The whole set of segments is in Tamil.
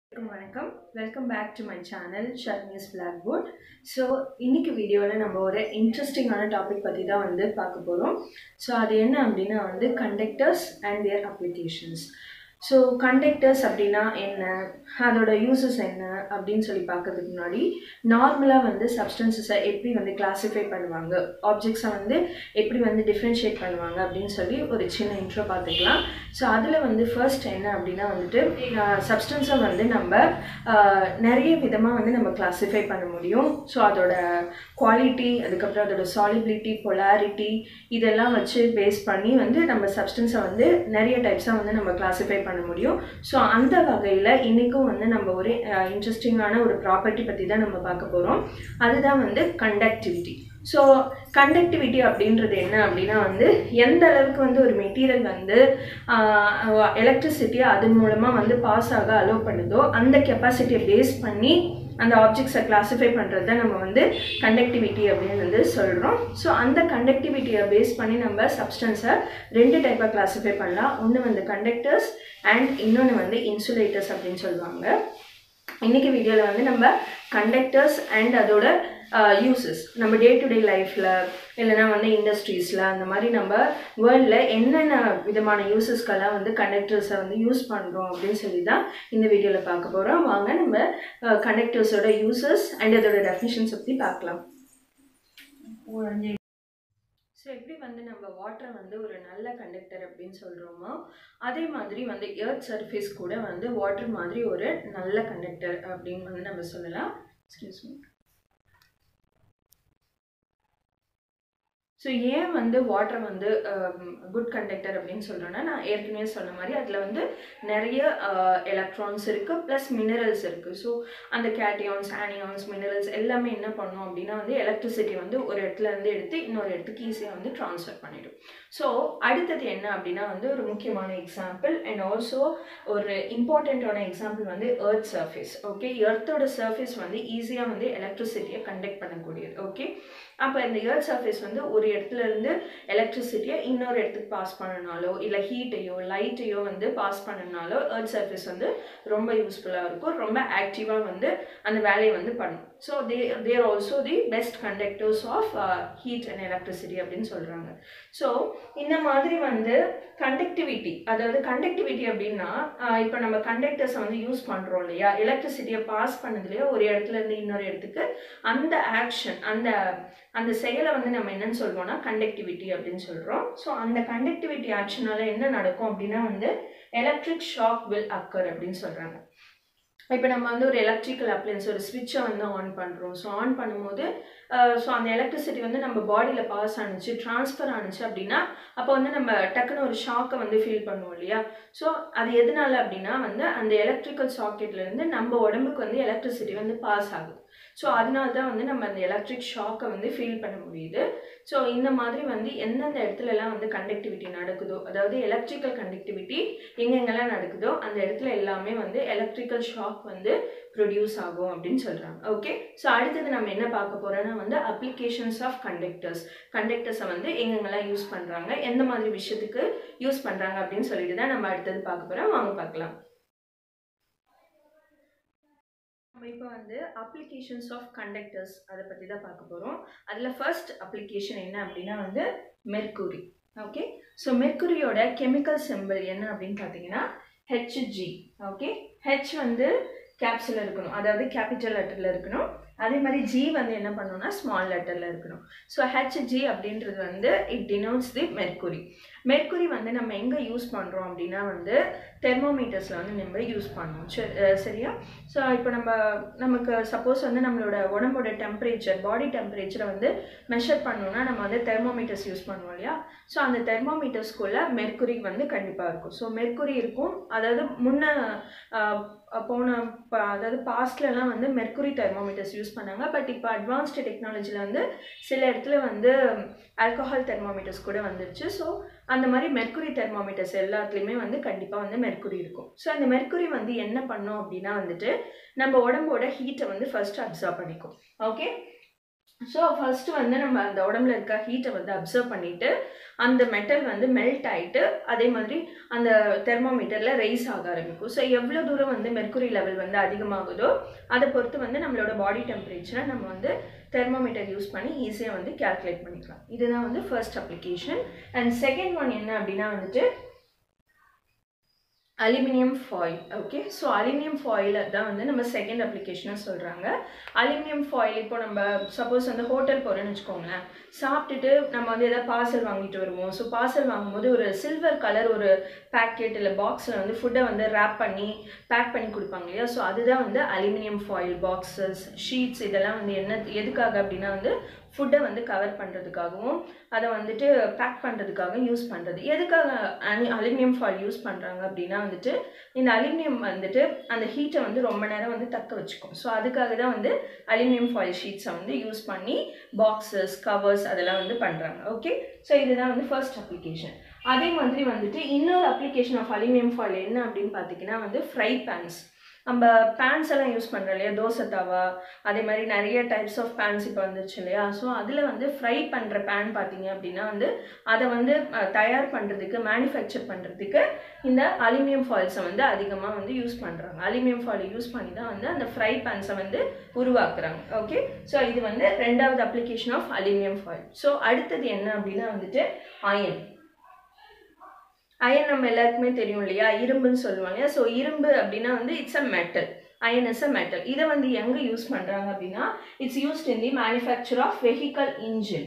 எல்லாருக்கும் வணக்கம் welcome back to my channel Sharmi's blackboard so இன்னைக்கு வீடியோவில் நம்ம ஒரு இன்ட்ரெஸ்டிங்கான டாபிக் பற்றி தான் வந்து பார்க்க போகிறோம் ஸோ அது என்ன அப்படின்னா வந்து conductors and their applications so conductors அப்படின்னா என்ன அதோட யூசஸ் என்ன அப்படின்னு சொல்லி பார்க்கறதுக்கு முன்னாடி நார்மலாக வந்து சப்ஸ்டன்சஸை எப்படி வந்து கிளாஸிஃபை பண்ணுவாங்க ஆப்ஜெக்ட்ஸை வந்து எப்படி வந்து டிஃப்ரென்ஷியேட் பண்ணுவாங்க அப்படின்னு சொல்லி ஒரு சின்ன இன்ட்ரோ பார்த்துக்கலாம் ஸோ அதில் வந்து ஃபர்ஸ்ட் என்ன அப்படின்னா வந்துட்டு சப்ஸ்டன்ஸை வந்து நம்ம ஆஹ், நிறைய விதமாக வந்து நம்ம கிளாஸிஃபை பண்ண முடியும் ஸோ அதோட குவாலிட்டி அதுக்கப்புறம் அதோட சாலிபிலிட்டி பொலாரிட்டி இதெல்லாம் வச்சு பேஸ் பண்ணி வந்து நம்ம சப்ஸ்டன்ஸை வந்து நிறைய டைப்ஸாக வந்து நம்ம கிளாஸிஃபை பண்ண முடியும் ஸோ அந்த வகையில் இன்றைக்கும் வந்து நம்ம ஒரு இன்ட்ரெஸ்டிங்கான ஒரு ப்ராப்பர்ட்டி பற்றி தான் நம்ம பார்க்க போகிறோம் அதுதான் வந்து கண்டக்டிவிட்டி ஸோ கண்டக்டிவிட்டி அப்படின்றது என்ன அப்படின்னா வந்து எந்த அளவுக்கு வந்து ஒரு மெட்டீரியல் வந்து எலக்ட்ரிசிட்டியை அது மூலமாக வந்து பாஸ் ஆக அலோவ் பண்ணுதோ அந்த கெப்பாசிட்டியை பேஸ் பண்ணி அந்த ஆப்ஜெக்ட்ஸை கிளாஸிஃபை பண்ணுறது தான் நம்ம வந்து கண்டக்டிவிட்டி அப்படின்னு வந்து சொல்கிறோம் ஸோ அந்த கண்டக்டிவிட்டியை பேஸ் பண்ணி நம்ம சப்ஸ்டன்ஸை ரெண்டு டைப்பாக கிளாஸிஃபை பண்ணலாம் ஒன்று வந்து கண்டக்டர்ஸ் அண்ட் இன்னொன்று வந்து இன்சுலேட்டர்ஸ் அப்படின்னு சொல்லுவாங்க இன்னைக்கு வீடியோவில் வந்து நம்ம கண்டக்டர்ஸ் அண்ட் அதோட யூசஸ் நம்ம டே டு டே லைஃப்பில் இல்லைனா வந்து இண்டஸ்ட்ரீஸில் அந்த மாதிரி நம்ம வேர்ல்டில் என்னென்ன விதமான யூசஸ்க்கெல்லாம் வந்து கண்டக்டர்ஸை வந்து யூஸ் பண்ணுறோம் அப்படின்னு சொல்லி தான் இந்த வீடியோவில் பார்க்க போகிறோம் வாங்க நம்ம கண்டக்டர்ஸோட யூசஸ் அண்ட் அதோட டெஃபினிஷன்ஸ் பற்றி பார்க்கலாம் ஸோ எப்படி வந்து நம்ம வாட்டரை வந்து ஒரு நல்ல கண்டக்டர் அப்படின்னு சொல்கிறோமோ அதே மாதிரி வந்து எர்த் சர்ஃபேஸ் கூட வந்து வாட்டர் மாதிரி ஒரு நல்ல கண்டக்டர் அப்படின்னு வந்து நம்ம சொல்லலாம் எக்ஸ்கியூஸ் மீ ஸோ ஏன் வந்து வாட்டர் வந்து குட் கண்டக்டர் அப்படின்னு சொல்கிறேன்னா நான் ஏற்கனவே சொன்ன மாதிரி அதில் வந்து நிறைய எலக்ட்ரான்ஸ் இருக்குது ப்ளஸ் மினரல்ஸ் இருக்குது ஸோ அந்த கேட்டியான்ஸ் ஆனியான்ஸ் மினரல்ஸ் எல்லாமே என்ன பண்ணும் அப்படின்னா வந்து எலக்ட்ரிசிட்டி வந்து ஒரு இடத்துல இருந்து எடுத்து இன்னொரு இடத்துக்கு ஈஸியாக வந்து ட்ரான்ஸ்ஃபர் பண்ணிடும் ஸோ அடுத்தது என்ன அப்படின்னா வந்து ஒரு முக்கியமான எக்ஸாம்பிள் அண்ட் ஆல்சோ ஒரு இம்பார்ட்டண்ட்டான எக்ஸாம்பிள் வந்து எர்த் சர்ஃபேஸ் ஓகே எர்த்தோட சர்ஃபேஸ் வந்து ஈஸியாக வந்து எலக்ட்ரிசிட்டியை கண்டக்ட் பண்ணக்கூடியது ஓகே அப்போ இந்த எர்த் சர்ஃபேஸ் வந்து ஒரு இடத்துல இருந்து எலக்ட்ரிசிட்டியை இன்னொரு இடத்துக்கு பாஸ் பண்ணனாலோ இல்லை ஹீட்டையோ லைட்டையோ வந்து பாஸ் பண்ணனாலோ எர்த் சர்ஃபேஸ் வந்து ரொம்ப யூஸ்ஃபுல்லாக இருக்கும் ரொம்ப ஆக்டிவாக வந்து அந்த வேலையை வந்து பண்ணும் so they there also the best conductors of heat and electricity அப்படின்னு சொல்கிறாங்க ஸோ இந்த மாதிரி வந்து கண்டக்டிவிட்டி அதாவது கண்டக்டிவிட்டி அப்படின்னா இப்போ நம்ம கண்டக்டர்ஸை வந்து யூஸ் பண்ணுறோம் இல்லையா எலக்ட்ரிசிட்டியை பாஸ் பண்ணதுலையோ ஒரு இடத்துல இருந்து இன்னொரு இடத்துக்கு அந்த ஆக்ஷன் அந்த அந்த செயலை வந்து நம்ம என்னன்னு சொல்றோம்னா கண்டக்டிவிட்டி அப்படின்னு சொல்கிறோம் ஸோ அந்த கண்டக்டிவிட்டி ஆக்ஷனால என்ன நடக்கும் அப்படின்னா வந்து எலக்ட்ரிக் ஷாக் வில் அக்கர் அப்படின்னு சொல்கிறாங்க இப்போ நம்ம வந்து ஒரு எலக்ட்ரிக்கல் அப்ளையன்ஸ் ஒரு ஸ்விட்சை வந்து ஆன் பண்ணுறோம் ஸோ ஆன் பண்ணும்போது ஸோ அந்த எலக்ட்ரிசிட்டி வந்து நம்ம பாடியில் பாஸ் ஆணுச்சு ட்ரான்ஸ்ஃபர் ஆணுச்சு அப்படின்னா அப்போ வந்து நம்ம டக்குன்னு ஒரு ஷாக்கை வந்து ஃபீல் பண்ணுவோம் இல்லையா ஸோ அது எதனால அப்படின்னா வந்து அந்த எலக்ட்ரிக்கல் சாக்கெட்லேருந்து நம்ம உடம்புக்கு வந்து எலக்ட்ரிசிட்டி வந்து பாஸ் ஆகுது ஸோ அதனால தான் வந்து நம்ம அந்த எலக்ட்ரிக் ஷாக்கை வந்து ஃபீல் பண்ண முடியுது ஸோ இந்த மாதிரி வந்து எந்தெந்த இடத்துலலாம் வந்து கண்டக்டிவிட்டி நடக்குதோ அதாவது எலக்ட்ரிக்கல் கண்டக்டிவிட்டி எங்கெங்கெல்லாம் நடக்குதோ அந்த இடத்துல எல்லாமே வந்து எலக்ட்ரிக்கல் ஷாக் வந்து ப்ரொடியூஸ் ஆகும் அப்படின்னு சொல்கிறாங்க ஓகே ஸோ அடுத்தது நம்ம என்ன பார்க்க போகிறோன்னா வந்து அப்ளிகேஷன்ஸ் ஆஃப் கண்டக்டர்ஸ் கண்டக்டர்ஸை வந்து எங்கெங்கெல்லாம் யூஸ் பண்ணுறாங்க எந்த மாதிரி விஷயத்துக்கு யூஸ் பண்ணுறாங்க அப்படின்னு சொல்லிட்டு தான் நம்ம அடுத்தது பார்க்க போகிறோம் வாங்க பார்க்கலாம் நம்ம இப்போ வந்து அப்ளிகேஷன்ஸ் ஆஃப் கண்டக்டர்ஸ் அதை பற்றி தான் பார்க்க போகிறோம் அதில் ஃபர்ஸ்ட் அப்ளிகேஷன் என்ன அப்படின்னா வந்து மெர்க்குரி ஓகே ஸோ மெர்க்குரியோட கெமிக்கல் சிம்பிள் என்ன அப்படின்னு பார்த்தீங்கன்னா ஹெச்ஜி ஓகே ஹெச் வந்து கேப்ஸில் இருக்கணும் அதாவது கேபிட்டல் லெட்டரில் இருக்கணும் அதே மாதிரி ஜி வந்து என்ன பண்ணணும்னா ஸ்மால் லெட்டரில் இருக்கணும் ஸோ ஹெச்ஜி அப்படின்றது வந்து it denotes the mercury mercury வந்து நம்ம எங்கே யூஸ் பண்ணுறோம் அப்படின்னா வந்து தெர்மோமீட்டர்ஸில் வந்து நம்ம யூஸ் பண்ணுவோம் சரி அஹ் சரியா ஸோ இப்போ நம்ம நமக்கு சப்போஸ் வந்து நம்மளோட உடம்போட டெம்பரேச்சர் பாடி டெம்பரேச்சரை வந்து மெஷர் பண்ணணும்னா நம்ம வந்து தெர்மோமீட்டர்ஸ் யூஸ் பண்ணுவோம் இல்லையா ஸோ அந்த தெர்மோமீட்டர்ஸ்குள்ளே மெர்க்குரி வந்து கண்டிப்பாக இருக்கும் ஸோ மெர்க்குரி இருக்கும் அதாவது முன்ன ஆஹ், போன ப- அதாவது பாஸ்ட்லலாம் வந்து மெர்க்குரி தெர்மோமீட்டர்ஸ் யூஸ் பண்ணாங்க பட் இப்போ அட்வான்ஸ்டு டெக்னாலஜியில் வந்து சில இடத்துல வந்து ஆல்கஹால் தெர்மோமீட்டர்ஸ் கூட வந்துருச்சு ஸோ அந்த மாதிரி மெர்க்குரி தெர்மோமீட்டர்ஸ் எல்லாத்துலேயுமே வந்து கண்டிப்பாக வந்து மெர்க்குரி இருக்கும் ஸோ அந்த மெர்க்குரி வந்து என்ன பண்ணும் அப்படின்னா வந்துட்டு நம்ம உடம்போட ஹீட்டை வந்து ஃபர்ஸ்ட் அப்சர்வ் பண்ணிக்கும் ஓகே ஸோ ஃபர்ஸ்ட் வந்து நம்ம அந்த உடம்புல இருக்க ஹீட்டை வந்து அப்சர்வ் பண்ணிட்டு அந்த மெட்டல் வந்து மெல்ட் ஆயிட்டு அதே மாதிரி அந்த தெர்மோமீட்டரில் ரைஸ் ஆக ஆரம்பிக்கும் ஸோ எவ்வளோ தூரம் வந்து மெர்க்குரி லெவல் வந்து அதிகமாகுதோ அதை பொறுத்து வந்து நம்மளோட பாடி டெம்பரேச்சரை நம்ம வந்து தெர்மோமீட்டர் யூஸ் பண்ணி ஈஸியாக வந்து கேல்குலேட் பண்ணிக்கலாம் இதுதான் வந்து first application and second one என்ன அப்படின்னா வந்துட்டு aluminium foil okay so aluminium foil தான் வந்து நம்ம செகண்ட் அப்ளிகேஷனாக சொல்கிறாங்க அலுமினியம் ஃபாயில் இப்போ நம்ம சப்போஸ் வந்து ஹோட்டல் போகிறோன்னு வச்சுக்கோங்களேன் சாப்பிட்டுட்டு நம்ம வந்து எதாவது பார்சல் வாங்கிட்டு வருவோம் ஸோ பார்சல் வாங்கும்போது ஒரு சில்வர் கலர் ஒரு பேக்கெட் இல்லை பாக்ஸில் வந்து ஃபுட்டை வந்து ரேப் பண்ணி பேக் பண்ணி கொடுப்பாங்க இல்லையா ஸோ அதுதான் வந்து அலுமினியம் ஃபாயில் பாக்ஸஸ் ஷீட்ஸ் இதெல்லாம் வந்து என்ன எதுக்காக அப்படின்னா வந்து ஃபுட்டை வந்து கவர் பண்ணுறதுக்காகவும் அதை வந்துட்டு பேக் பண்ணுறதுக்காகவும் யூஸ் பண்ணுறது எதுக்காக அலி அலுமினியம் ஃபாயில் யூஸ் பண்ணுறாங்க அப்படின்னா வந்துட்டு இந்த அலுமினியம் வந்துட்டு அந்த ஹீட்டை வந்து ரொம்ப நேரம் வந்து தக்க வச்சுக்கும் ஸோ அதுக்காக தான் வந்து அலுமினியம் ஃபாயில் ஷீட்ஸை வந்து யூஸ் பண்ணி பாக்ஸஸ் கவர்ஸ் அதெல்லாம் வந்து பண்ணுறாங்க ஓகே ஸோ இதுதான் வந்து ஃபர்ஸ்ட் அப்ளிகேஷன் அதே மாதிரி வந்துட்டு இன்னொரு அப்ளிகேஷன் ஆஃப் அலுமினியம் ஃபாயில் என்ன அப்படின்னு பார்த்தீங்கன்னா வந்து ஃப்ரை பேன்ஸ் நம்ம பேன்ஸ் எல்லாம் யூஸ் பண்ணுறோம் இல்லையா தோசை தவா அதே மாதிரி நிறைய டைப்ஸ் ஆஃப் பேன்ஸ் இப்போ வந்துருச்சு இல்லையா ஸோ அதில் வந்து ஃப்ரை பண்ணுற பேன் பார்த்தீங்க அப்படின்னா வந்து அதை வந்து அஹ், தயார் பண்ணுறதுக்கு மேனுஃபேக்சர் பண்ணுறதுக்கு இந்த அலுமினியம் ஃபாயில்ஸை வந்து அதிகமாக வந்து யூஸ் பண்ணுறாங்க அலுமினியம் ஃபாயில் யூஸ் பண்ணி தான் வந்து அந்த ஃப்ரை பேன்ஸை வந்து உருவாக்குறாங்க ஓகே ஸோ இது வந்து ரெண்டாவது application of aluminium foil so அடுத்தது என்ன அப்படின்னா வந்துட்டு அயன் அயன் நம்ம எல்லாருக்குமே தெரியும் இல்லையா இரும்புன்னு சொல்லுவாங்க இல்லையா ஸோ இரும்பு அப்படின்னா வந்து it's a metal iron is a metal இதை வந்து எங்கே யூஸ் பண்ணுறாங்க அப்படின்னா it's used in the manufacture of vehicle engine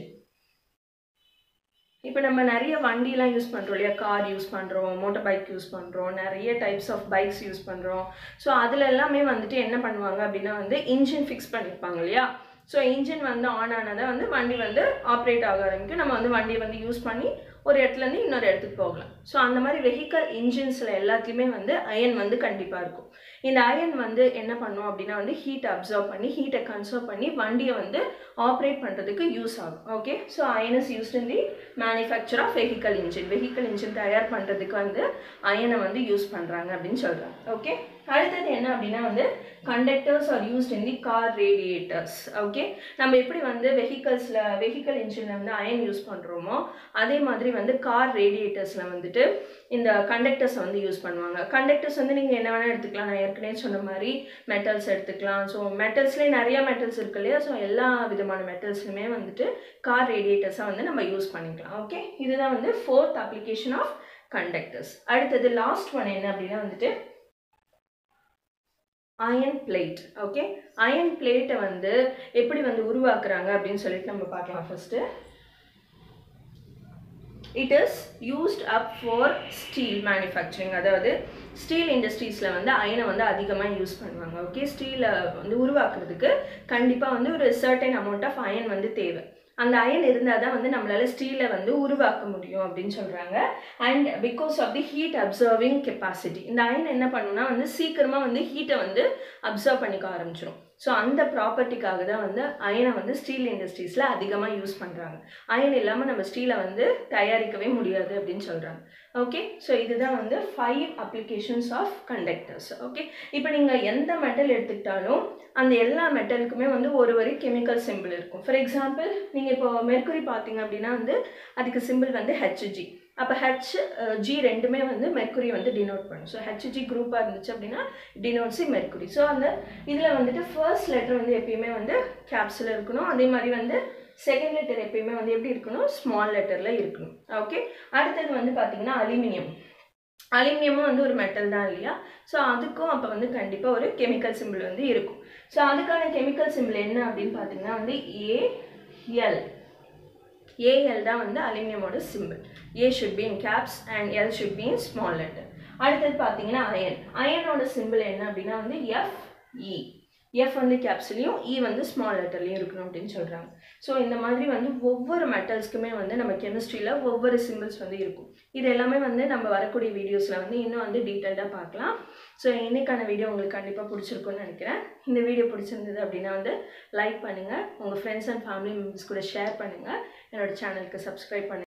இப்போ நம்ம நிறைய வண்டிலாம் யூஸ் பண்ணுறோம் இல்லையா கார் யூஸ் பண்ணுறோம் மோட்டார் பைக் யூஸ் பண்ணுறோம் நிறைய டைப்ஸ் ஆஃப் பைக்ஸ் யூஸ் பண்ணுறோம் ஸோ அதில் எல்லாமே வந்துட்டு என்ன பண்ணுவாங்க அப்படின்னா வந்து இன்ஜின் ஃபிக்ஸ் பண்ணியிருப்பாங்க இல்லையா ஸோ இன்ஜின் வந்து ஆன் ஆனதை வந்து வண்டி வந்து ஆப்ரேட் ஆக ஆரம்பிக்கும் நம்ம வந்து வண்டியை வந்து யூஸ் பண்ணி ஒரு இடத்துலேருந்து இன்னொரு இடத்துக்கு போகலாம் ஸோ அந்த மாதிரி வெஹிக்கல் இன்ஜின்ஸில் எல்லாத்துலேயுமே வந்து அயன் வந்து கண்டிப்பாக இருக்கும் இந்த அயன் வந்து என்ன பண்ணும் அப்படின்னா வந்து ஹீட் அப்சர்வ் பண்ணி ஹீட்டை கன்சர்வ் பண்ணி வண்டியை வந்து ஆப்ரேட் பண்ணுறதுக்கு யூஸ் ஆகும் okay so iron is used in the manufacture of vehicle engine vehicle engine தயார் பண்ணுறதுக்கு வந்து அயனை வந்து யூஸ் பண்ணுறாங்க அப்படின்னு சொல்கிறாங்க ஓகே அடுத்தது என்ன அப்படின்னா வந்து conductors are used in the car radiators okay நம்ம எப்படி வந்து வெஹிக்கல்ஸில் வெஹிக்கல் இன்ஜினில் வந்து அயன் யூஸ் பண்ணுறோமோ அதே மாதிரி வந்து கார் ரேடியேட்டர்ஸில் வந்துட்டு இந்த கண்டக்டர்ஸை வந்து யூஸ் பண்ணுவாங்க கண்டக்டர்ஸ் வந்து நீங்கள் என்ன வேணால் எடுத்துக்கலாம் நான் ஏற்கனவே சொன்ன மாதிரி மெட்டல்ஸ் எடுத்துக்கலாம் ஸோ மெட்டல்ஸ்லேயே நிறைய மெட்டல்ஸ் இருக்கு இல்லையா ஸோ எல்லா விதமான மெட்டல்ஸ்லையுமே வந்துட்டு கார் ரேடியேட்டர்ஸாக வந்து நம்ம யூஸ் பண்ணிக்கலாம் ஓகே இதுதான் வந்து ஃபோர்த் அப்ளிகேஷன் ஆஃப் கண்டக்டர்ஸ் அடுத்தது லாஸ்ட் ஒன் என்ன அப்படின்னா வந்துட்டு அயன் பிளேட் ஓகே அயன் பிளேட்டை வந்து எப்படி வந்து உருவாக்குறாங்க அப்படின்னு சொல்லிட்டு நம்ம பார்க்கலாம் first it is used up for steel manufacturing அதாவது ஸ்டீல் இண்டஸ்ட்ரீஸில் வந்து அயனை வந்து அதிகமாக யூஸ் பண்ணுவாங்க ஓகே ஸ்டீலை வந்து உருவாக்குறதுக்கு கண்டிப்பாக வந்து ஒரு சர்டன் அமௌண்ட் ஆஃப் அயன் வந்து தேவை அந்த அயன் இருந்தால் தான் வந்து நம்மளால ஸ்டீலை வந்து உருவாக்க முடியும் அப்படின்னு சொல்கிறாங்க and because of the heat absorbing capacity இந்த அயன் என்ன பண்ணுன்னா வந்து சீக்கிரமாக வந்து ஹீட்டை வந்து அப்சர்வ் பண்ணிக்க ஆரம்பிச்சிடும் ஸோ அந்த ப்ராப்பர்ட்டிக்காக தான் வந்து அயனை வந்து ஸ்டீல் இண்டஸ்ட்ரீஸில் அதிகமாக யூஸ் பண்ணுறாங்க அயன் இல்லாமல் நம்ம ஸ்டீலை வந்து தயாரிக்கவே முடியாது அப்படின்னு சொல்கிறாங்க ஓகே ஸோ இதுதான் வந்து five applications of conductors okay இப்போ நீங்கள் எந்த மெட்டல் எடுத்துக்கிட்டாலும் அந்த எல்லா மெட்டலுக்குமே வந்து ஒரு வரி கெமிக்கல் சிம்பிள் இருக்கும் ஃபார் எக்ஸாம்பிள் நீங்கள் இப்போ மெர்க்குரி பார்த்தீங்க அப்படின்னா வந்து அதுக்கு சிம்பிள் வந்து ஹெச்ஜி அப்போ ஹெச் ஜி ரெண்டுமே வந்து மெர்க்குரி வந்து டினோட் பண்ணும் ஸோ ஹெச்ஜி குரூப்பாக இருந்துச்சு அப்படின்னா டினோட்ஸி மெர்க்குரி ஸோ அந்த இதில் வந்துட்டு ஃபர்ஸ்ட் லெட்டர் வந்து எப்பயுமே வந்து கேப்ஸில் இருக்கணும் அதே மாதிரி வந்து செகண்ட் லெட்டர் எப்பயுமே வந்து எப்படி இருக்கணும் ஸ்மால் லெட்டரில் இருக்கணும் ஓகே அடுத்தது வந்து பார்த்தீங்கன்னா அலுமினியம் அலுமினியமும் வந்து ஒரு மெட்டல் தான் இல்லையா ஸோ அதுக்கும் அப்போ வந்து கண்டிப்பாக ஒரு கெமிக்கல் சிம்பிள் வந்து இருக்கும் ஸோ அதுக்கான கெமிக்கல் சிம்பிள் என்ன அப்படின்னு பார்த்தீங்கன்னா வந்து ஏஎல் ஏஎல் தான் வந்து அலுமினியமோட simple A should be in caps and L should be in small letter அடுத்தது பார்த்தீங்கன்னா அயன் அயனோட சிம்பிள் என்ன அப்படின்னா வந்து எஃப்இ எஃப் வந்து கேப்ஸ்லையும் இ வந்து ஸ்மால் லெட்டர்லையும் இருக்கணும் அப்படின்னு சொல்கிறாங்க ஸோ இந்த மாதிரி வந்து ஒவ்வொரு மெட்டல்ஸ்க்குமே வந்து நம்ம கெமிஸ்ட்ரியில் ஒவ்வொரு சிம்பிள்ஸ் வந்து இருக்கும் இது எல்லாமே வந்து நம்ம வரக்கூடிய வீடியோஸில் வந்து இன்னும் வந்து டீட்டெயில்டாக பார்க்கலாம் ஸோ இன்னைக்கான வீடியோ உங்களுக்கு கண்டிப்பாக பிடிச்சிருக்கும்னு நினைக்கிறேன் இந்த வீடியோ பிடிச்சிருந்தது அப்படின்னா வந்து லைக் பண்ணுங்கள் உங்கள் ஃப்ரெண்ட்ஸ் அண்ட் ஃபேமிலி மெம்பர்ஸ் கூட ஷேர் பண்ணுங்கள் என்னோட சேனலுக்கு சப்ஸ்கிரைப் பண்ணுங்கள்